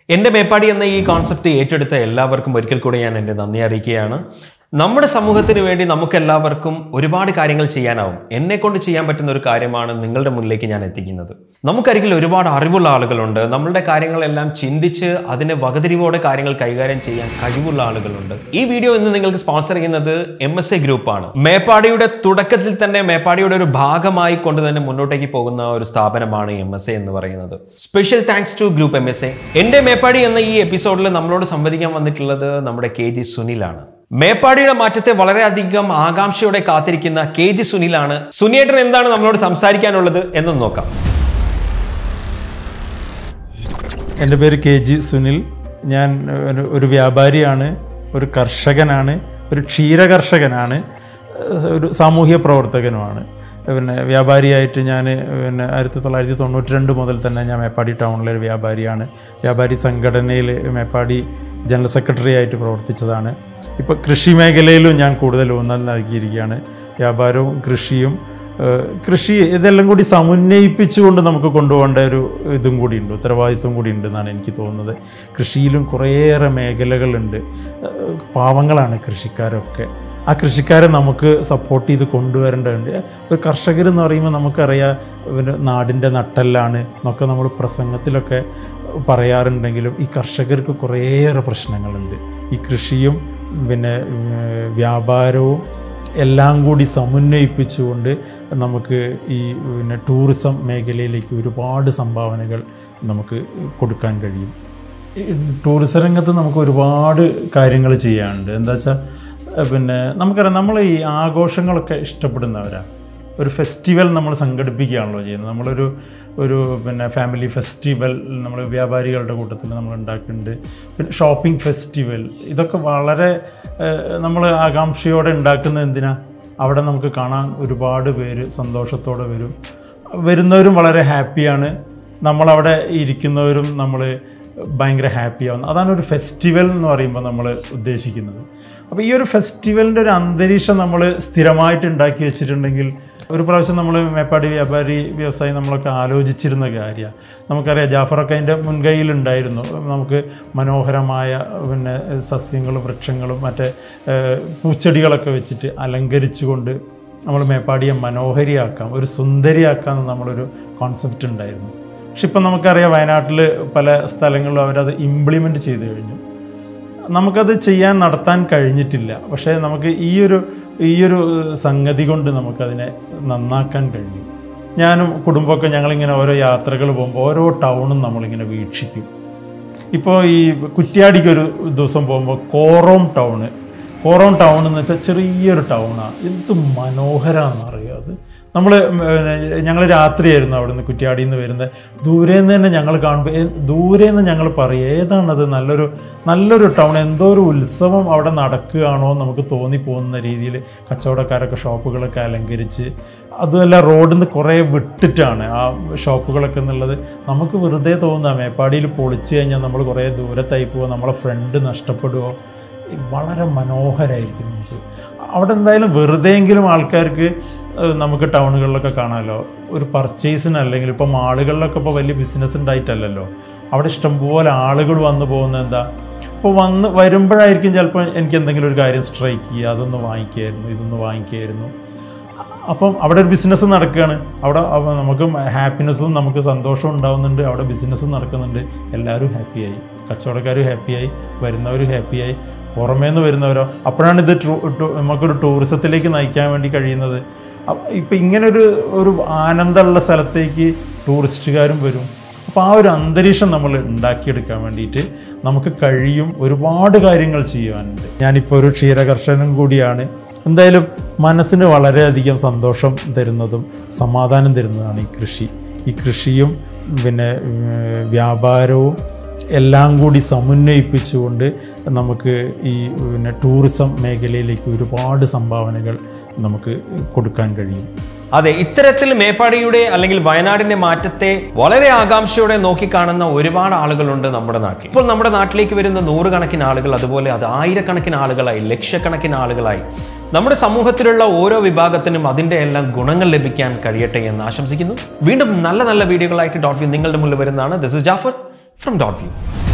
എൻ്റെ മേപ്പാടി എന്ന ഈ കോൺസെപ്റ്റ് ഏറ്റെടുത്ത എല്ലാവർക്കും ഒരിക്കൽ കൂടി ഞാൻ എൻ്റെ നന്ദി അറിയിക്കുകയാണ് നമ്മുടെ സമൂഹത്തിന് വേണ്ടി നമുക്ക് എല്ലാവർക്കും ഒരുപാട് കാര്യങ്ങൾ ചെയ്യാനാവും എന്നെ കൊണ്ട് ചെയ്യാൻ പറ്റുന്ന ഒരു കാര്യമാണ് നിങ്ങളുടെ മുന്നിലേക്ക് ഞാൻ എത്തിക്കുന്നത് നമുക്കരികിൽ ഒരുപാട് അറിവുള്ള ആളുകളുണ്ട് നമ്മളുടെ കാര്യങ്ങളെല്ലാം ചിന്തിച്ച് അതിനെ വകതിരിവോടെ കാര്യങ്ങൾ കൈകാര്യം ചെയ്യാൻ കഴിവുള്ള ആളുകളുണ്ട് ഈ വീഡിയോ ഇന്ന് നിങ്ങൾക്ക് സ്പോൺസർ ചെയ്യുന്നത് എം എസ് എ ഗ്രൂപ്പാണ് മേപ്പാടിയുടെ തുടക്കത്തിൽ തന്നെ മേപ്പാടിയുടെ ഒരു ഭാഗമായി കൊണ്ട് തന്നെ മുന്നോട്ടേക്ക് പോകുന്ന ഒരു സ്ഥാപനമാണ് എം എസ് എ എന്ന് പറയുന്നത് special thanks to group M S A എൻ്റെ മേപ്പാടി എന്ന ഈ എപ്പിസോഡിൽ നമ്മളോട് സംവദിക്കാൻ വന്നിട്ടുള്ളത് നമ്മുടെ കെ ജി സുനിലാണ് മേപ്പാടിയുടെ മാറ്റത്തെ വളരെയധികം ആകാംക്ഷയോടെ കാത്തിരിക്കുന്ന കെ ജി സുനിലാണ് സുനിയേട്ടൻ എന്താണ് നമ്മളോട് സംസാരിക്കാനുള്ളത് എന്ന് നോക്കാം എൻ്റെ പേര് കെ ജി സുനിൽ ഞാൻ ഒരു ഒരു വ്യാപാരിയാണ് ഒരു കർഷകനാണ് ഒരു ക്ഷീരകർഷകനാണ് ഏഹ് ഒരു സാമൂഹ്യ പ്രവർത്തകനുമാണ് പിന്നെ വ്യാപാരിയായിട്ട് ഞാൻ പിന്നെ ആയിരത്തി തൊള്ളായിരത്തി തൊണ്ണൂറ്റി രണ്ട് മുതൽ തന്നെ ഞാൻ മേപ്പാടി ടൗണിലെ ഒരു വ്യാപാരിയാണ് വ്യാപാരി സംഘടനയിൽ മേപ്പാടി ജനറൽ സെക്രട്ടറി ആയിട്ട് പ്രവർത്തിച്ചതാണ് ഇപ്പോൾ കൃഷി മേഖലയിലും ഞാൻ കൂടുതൽ ഊന്നൽ നൽകിയിരിക്കുകയാണ് വ്യാപാരവും കൃഷിയും ഏഹ് കൃഷി ഇതെല്ലാം കൂടി സമന്വയിപ്പിച്ചുകൊണ്ട് നമുക്ക് കൊണ്ടുപോകേണ്ട ഒരു ഇതും കൂടിയുണ്ട് ഉത്തരവാദിത്വം കൂടി ഉണ്ട് എന്നാണ് എനിക്ക് തോന്നുന്നത് കൃഷിയിലും കുറേയേറെ മേഖലകളുണ്ട് ഏഹ് പാവങ്ങളാണ് കൃഷിക്കാരൊക്കെ ആ കൃഷിക്കാരെ നമുക്ക് സപ്പോർട്ട് ചെയ്ത് കൊണ്ടുവരേണ്ടതുണ്ട് ഒരു കർഷകരെന്ന് പറയുമ്പോൾ നമുക്കറിയാം പിന്നെ നാടിൻ്റെ നട്ടെല്ലാണ് എന്നൊക്കെ നമ്മൾ പ്രസംഗത്തിലൊക്കെ പറയാറുണ്ടെങ്കിലും ഈ കർഷകർക്ക് കുറേയേറെ പ്രശ്നങ്ങളുണ്ട് ഈ കൃഷിയും പിന്നെ ഏഹ് വ്യാപാരവും എല്ലാം കൂടി സമന്വയിപ്പിച്ചുകൊണ്ട് നമുക്ക് ഈ പിന്നെ ടൂറിസം മേഖലയിലേക്ക് ഒരുപാട് സംഭാവനകൾ നമുക്ക് കൊടുക്കാൻ കഴിയും ഈ ടൂറിസം രംഗത്ത് നമുക്ക് ഒരുപാട് കാര്യങ്ങൾ ചെയ്യാനുണ്ട് എന്താ വെച്ചാൽ പിന്നെ നമുക്കറിയാം നമ്മൾ ഈ ആഘോഷങ്ങളൊക്കെ ഇഷ്ടപ്പെടുന്നവരാണ് ഒരു ഫെസ്റ്റിവൽ നമ്മൾ സംഘടിപ്പിക്കുകയാണല്ലോ ചെയ്യുന്നത് നമ്മളൊരു ഒരു പിന്നെ ഫാമിലി ഫെസ്റ്റിവൽ നമ്മൾ വ്യാപാരികളുടെ കൂട്ടത്തിൽ നമ്മൾ ഉണ്ടാക്കുന്നുണ്ട് പിന്നെ ഷോപ്പിംഗ് ഫെസ്റ്റിവൽ ഇതൊക്കെ വളരെ നമ്മൾ ആകാംക്ഷയോടെ ഉണ്ടാക്കുന്നത് എന്തിനാ അവിടെ നമുക്ക് കാണാൻ ഒരുപാട് പേര് സന്തോഷത്തോടെ വരും വരുന്നവരും വളരെ ഹാപ്പിയാണ് നമ്മളവിടെ ഇരിക്കുന്നവരും നമ്മൾ ഭയങ്കര ഹാപ്പിയാവുന്നു അതാണ് ഒരു ഫെസ്റ്റിവൽ എന്ന് പറയുമ്പോൾ നമ്മൾ ഉദ്ദേശിക്കുന്നത് അപ്പോൾ ഈ ഒരു ഫെസ്റ്റിവലിൻ്റെ ഒരു അന്തരീക്ഷം നമ്മൾ സ്ഥിരമായിട്ട് ഉണ്ടാക്കി വെച്ചിട്ടുണ്ടെങ്കിൽ ഒരു പ്രാവശ്യം നമ്മൾ മേപ്പാടി വ്യാപാരി വ്യവസായി നമ്മളൊക്കെ ആലോചിച്ചിരുന്ന കാര്യമാണ് നമുക്കറിയാം ജാഫറൊക്കെ അതിൻ്റെ മുൻകൈയിലുണ്ടായിരുന്നു നമുക്ക് മനോഹരമായ പിന്നെ സസ്യങ്ങളും വൃക്ഷങ്ങളും മറ്റേ ഏഹ്, പൂച്ചെടികളൊക്കെ വെച്ചിട്ട് അലങ്കരിച്ചുകൊണ്ട് നമ്മൾ മേപ്പാടിയെ മനോഹരിയാക്കാം ഒരു സുന്ദരിയാക്കാം എന്ന് നമ്മളൊരു കോൺസെപ്റ്റ് ഉണ്ടായിരുന്നു പക്ഷെ ഇപ്പം നമുക്കറിയാം വയനാട്ടിൽ പല സ്ഥലങ്ങളിലും അവരത് ഇംപ്ലിമെൻറ്റ് ചെയ്ത് കഴിഞ്ഞു നമുക്കത് ചെയ്യാൻ നടത്താൻ കഴിഞ്ഞിട്ടില്ല പക്ഷേ നമുക്ക് ഈ ഒരു ഈ ഒരു സംഗതി കൊണ്ട് നമുക്കതിനെ നന്നാക്കാൻ കഴിയും ഞാനും കുടുംബമൊക്കെ ഞങ്ങളിങ്ങനെ ഓരോ യാത്രകൾ പോകുമ്പോൾ ഓരോ ടൗണും നമ്മളിങ്ങനെ വീക്ഷിക്കും ഇപ്പോൾ ഈ കുറ്റ്യാടിക്ക് ഒരു ദിവസം പോകുമ്പോൾ കോറോം ടൗണ് കോറോം ടൗൺ എന്ന് വെച്ചാൽ ചെറിയൊരു ടൗണാണ് എന്ത് മനോഹരമാണെന്ന് അറിയാം അത് നമ്മൾ ഞങ്ങൾ രാത്രിയായിരുന്നു അവിടെ നിന്ന് കുറ്റ്യാടിയിൽ നിന്ന് വരുന്നത് ദൂരെ നിന്ന് തന്നെ ഞങ്ങൾ കാണുമ്പോൾ ഏ- ദൂരെ നിന്ന് ഞങ്ങൾ പറയും ഏതാണത് നല്ലൊരു നല്ലൊരു ടൗൺ എന്തോ ഒരു ഉത്സവം അവിടെ നടക്കുകയാണോ എന്ന് നമുക്ക് തോന്നിപ്പോകുന്ന രീതിയിൽ കച്ചവടക്കാരൊക്കെ ഷോപ്പുകളൊക്കെ അലങ്കരിച്ച് അതുമല്ല റോഡിൽ നിന്ന് കുറേ വിട്ടിട്ടാണ് ആ ഷോപ്പുകളൊക്കെ എന്നുള്ളത് നമുക്ക് വെറുതെ തോന്നുക മേപ്പാടിയിൽ പൊളിച്ചു കഴിഞ്ഞാൽ നമ്മൾ കുറേ ദൂരത്തായി പോവുക നമ്മളെ ഫ്രണ്ട് നഷ്ടപ്പെടുമോ വളരെ മനോഹരമായിരിക്കും നമുക്ക് അവിടെ എന്തായാലും വെറുതെയെങ്കിലും ആൾക്കാർക്ക് ഏഹ്, നമുക്ക് ടൗണുകളിലൊക്കെ കാണാമല്ലോ ഒരു പർച്ചേസിന് അല്ലെങ്കിൽ ഇപ്പോൾ മാളുകളിലൊക്കെ ഇപ്പോൾ വലിയ ബിസിനസ് ഉണ്ടായിട്ടല്ലല്ലോ അവിടെ ഇഷ്ടംപോലെ ആളുകൾ വന്നു പോകുന്നത് എന്താ ഇപ്പോൾ വന്ന് വരുമ്പോഴായിരിക്കും ചിലപ്പോൾ എനിക്ക് എന്തെങ്കിലും ഒരു കാര്യം സ്ട്രൈക്ക് ചെയ്യുക അതൊന്ന് വാങ്ങിക്കായിരുന്നു ഇതൊന്ന് വാങ്ങിക്കായിരുന്നു അപ്പം അവിടെ ഒരു ബിസിനസ് നടക്കുകയാണ് അവിടെ അവ- നമുക്ക് ഹാപ്പിനെസ്സും നമുക്ക് സന്തോഷവും ഉണ്ടാവുന്നുണ്ട് അവിടെ ബിസിനസ്സും നടക്കുന്നുണ്ട് എല്ലാവരും ഹാപ്പിയായി കച്ചവടക്കാരും ഹാപ്പിയായി വരുന്നവരും ഹാപ്പിയായി പുറമേ നിന്ന് വരുന്നവരോ അപ്പോഴാണ് ഇത് ട്രൂ ടു- നമുക്കൊരു ടൂറിസത്തിലേക്ക് നയിക്കാൻ വേണ്ടി കഴിയുന്നത് അപ്പ- ഇപ്പം ഇങ്ങനൊരു ഒരു ആനന്ദമുള്ള സ്ഥലത്തേക്ക് ടൂറിസ്റ്റുകാരും വരും അപ്പോൾ ആ ഒരു അന്തരീക്ഷം നമ്മൾ ഉണ്ടാക്കിയെടുക്കാൻ വേണ്ടിയിട്ട് നമുക്ക് കഴിയും ഒരുപാട് കാര്യങ്ങൾ ചെയ്യാനുണ്ട് ഞാനിപ്പോൾ ഒരു ക്ഷീരകർഷകനും കൂടിയാണ് എന്തായാലും മനസ്സിന് വളരെയധികം സന്തോഷം തരുന്നതും സമാധാനം തരുന്നതാണ് ഈ കൃഷി ഈ കൃഷിയും പിന്നെ ഏർ, വ്യാപാരവും എല്ലാം കൂടി സമന്വയിപ്പിച്ചുകൊണ്ട് നമുക്ക് ഈ പിന്നെ ടൂറിസം മേഖലയിലേക്ക് ഒരുപാട് സംഭാവനകൾ നമുക്ക് കൊടുക്കാൻ കഴിയും അതെ ഇത്തരത്തിൽ മേപ്പാടിയുടെ അല്ലെങ്കിൽ വയനാടിന്റെ മാറ്റത്തെ വളരെ ആകാംക്ഷയോടെ നോക്കിക്കാണുന്ന ഒരുപാട് ആളുകളുണ്ട് നമ്മുടെ നാട്ടിൽ ഇപ്പോൾ നമ്മുടെ നാട്ടിലേക്ക് വരുന്ന നൂറുകണക്കിന് ആളുകൾ അതുപോലെ അത് ആയിരക്കണക്കിന് ആളുകളായി ലക്ഷക്കണക്കിന് ആളുകളായി നമ്മുടെ സമൂഹത്തിലുള്ള ഓരോ വിഭാഗത്തിനും അതിന്റെ എല്ലാം ഗുണങ്ങൾ ലഭിക്കാൻ കഴിയട്ടെ എന്ന് ആശംസിക്കുന്നു വീണ്ടും നല്ല നല്ല വീഡിയോകളായിട്ട് ഡോട്ട് വ്യൂ നിങ്ങളുടെ മുന്നിൽ വരുന്നതാണ് this is Jafar from dot view